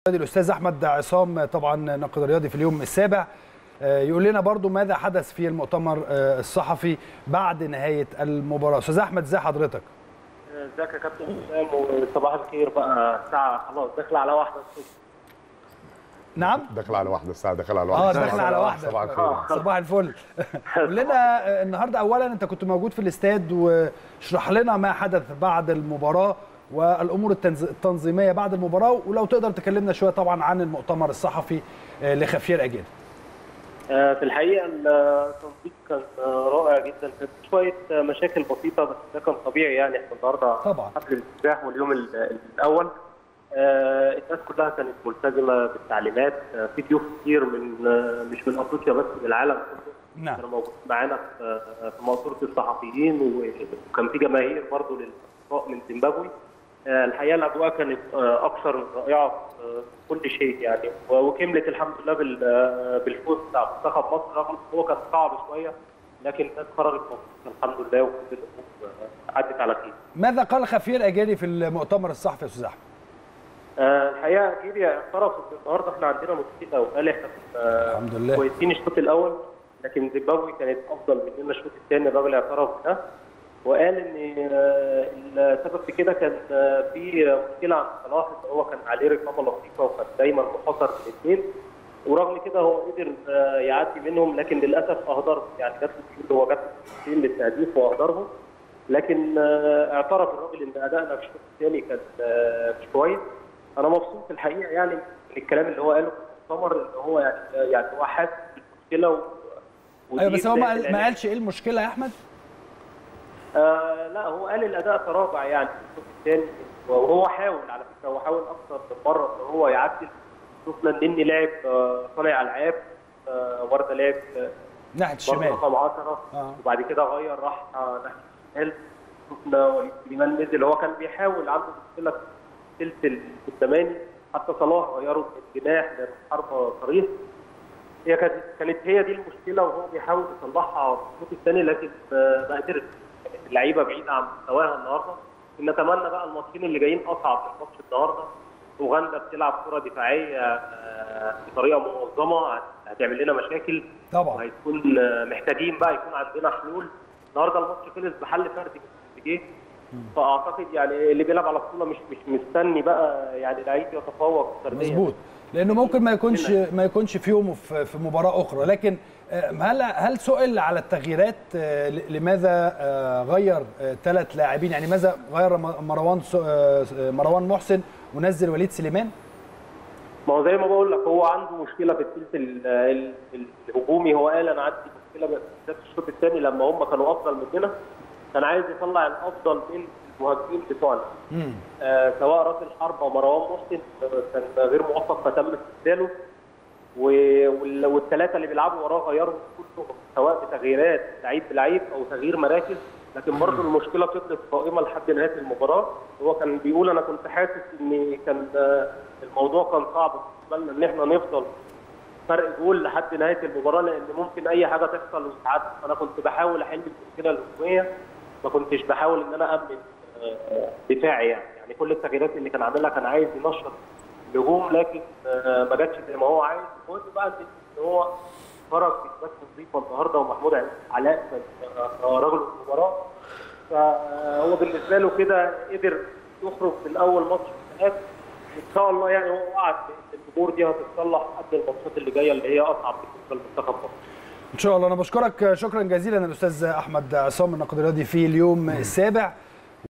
الاستاذ احمد عصام طبعا ناقد رياضي في اليوم السابع يقول لنا برضو ماذا حدث في المؤتمر الصحفي بعد نهايه المباراه استاذ احمد ازي حضرتك ازيك يا كابتن حسام وصباح الخير بقى الساعه خلاص داخله على واحده الصبح نعم داخل على واحده الساعه داخل على اه واحده داخل على واحده صباح الخير صباح الفل قول لنا النهارده اولا انت كنت موجود في الاستاد واشرح لنا ما حدث بعد المباراه والامور التنز- التنظيميه بعد المباراه ولو تقدر تكلمنا شويه طبعا عن المؤتمر الصحفي لخفير اجيال آه، في الحقيقه التنظيم كان آه، رائع جدا كانت شويه آه، مشاكل بسيطه بس ده كان طبيعي يعني احنا النهارده طبعا. قبل الافتتاح واليوم ال- الاول آه، الناس كلها كانت ملتزمه بالتعليمات آه، في ضيوف كتير من آه، مش من افريقيا بس من العالم كله نعم. كانوا موجودين معانا في في مقصوره الصحفيين وكان في جماهير برضه للاصدقاء من زيمبابوي آه، الحقيقه الاجواء كانت آه، اكثر من رائعه آه، في كل شيء يعني و- وكملت الحمد لله بال- آه، بالفوز بتاع منتخب مصر رغم ان هو كان صعب شويه لكن الناس خرجت مبسوطه الحمد لله وكل الامور آه، عدت على خير. ماذا قال خفير اجالي في المؤتمر الصحفي يا استاذ احمد آه، الحقيقه جيريا اعترف ان النهارده احنا عندنا مشكله وقال احنا كنا الحمد لله. كويسين الشوط الاول لكن زيمبابوي كانت افضل مننا الشوط الثاني الراجل اعترف بده وقال ان آه، السبب في كده كان آه، في مشكله عند صلاح ان هو كان عليه رقابه لطيفه وكان دايما محاصر في الاثنين ورغم كده هو قدر آه، يعدي منهم لكن للاسف اهدر يعني جات له اللي هو جات له للتهديف واهدرهم لكن آه، اعترف الراجل ان ادائنا في الشوط الثاني كان آه، مش كويس انا مبسوط الحقيقه يعني من الكلام اللي هو قاله في المؤتمر ان هو يعني يعني هو حاسس بالمشكله و... ايوه بس هو ما ودي قال- ما قالش ايه المشكله يا احمد آه لا هو قال الاداء تراجع يعني في الشوط الثاني وهو حاول على فكره هو حاول اكثر من مره ان هو يعدل شفنا ان النني لعب آه، صانع العاب آه، ورده لعب آه، ناحيه برضه الشمال رقم 10 آه. وبعد كده غير راح آه، ناحيه الشمال شفنا وليد سليمان نزل هو كان بيحاول عنده مشكله في الثلث القداماني حتى صلاح غيره من الجناح لحربه صريح هي كانت كانت هي دي المشكله وهو بيحاول يصلحها في الشوط الثاني لكن آه، ما قدرش كانت اللعيبه بعيده عن مستواها النهارده نتمنى بقى الماتشين اللي جايين اصعب من ماتش النهارده اوغندا بتلعب كره دفاعيه آه، بطريقه منظمه هتعمل لنا مشاكل طبعا وهيكون آه، محتاجين بقى يكون عندنا حلول النهارده الماتش خلص بحل فردي من تريزيجيه فاعتقد يعني اللي بيلعب على بطوله مش مش مستني بقى يعني لعيب يتفوق فرديا مظبوط لانه ممكن ما يكونش ما يكونش في يومه في في مباراه اخرى لكن آه، هل هل سئل على التغييرات آه، ل- لماذا آه، غير ثلاث لاعبين يعني ماذا غير م- مروان س- آه، مروان محسن ونزل وليد سليمان ما هو زي ما بقول لك هو عنده مشكله في الثلث ال- ال- ال- الهجومي هو قال انا عندي مشكله بالذات في الشوط الثاني لما هم كانوا افضل مننا كان عايز يطلع الافضل من المهاجمين بتوعنا امم آه سواء راس الحربه مروان محسن آه، كان غير موفق فتم استبداله والثلاثه اللي بيلعبوا وراه غيروا كلهم سواء بتغييرات لعيب بلعيب او تغيير مراكز لكن برضه المشكله فضلت قائمه لحد نهايه المباراه هو كان بيقول انا كنت حاسس ان كان آه، الموضوع كان صعب بالنسبه لنا ان احنا نفضل فرق جول لحد نهايه المباراه لان ممكن اي حاجه تحصل وتتعدى انا كنت بحاول احل المشكله الهجوميه ما كنتش بحاول ان انا امن آه، دفاعي يعني يعني كل التغييرات اللي كان عاملها كان عايز ينشط الهجوم لكن آه، ما جاتش زي ما هو عايز المهم بقى ان هو خرج بثبات نظيفه النهارده ومحمود علاء كان آه، رجل المباراه فهو بالنسبه له كده قدر يخرج من اول ماتش في ان شاء الله يعني هو وعد ان الامور دي هتتصلح قبل الماتشات اللي جايه اللي هي اصعب بالنسبه لمنتخب مصر ان شاء الله انا بشكرك شكرا جزيلا الاستاذ احمد عصام الناقد الرياضي في اليوم السابع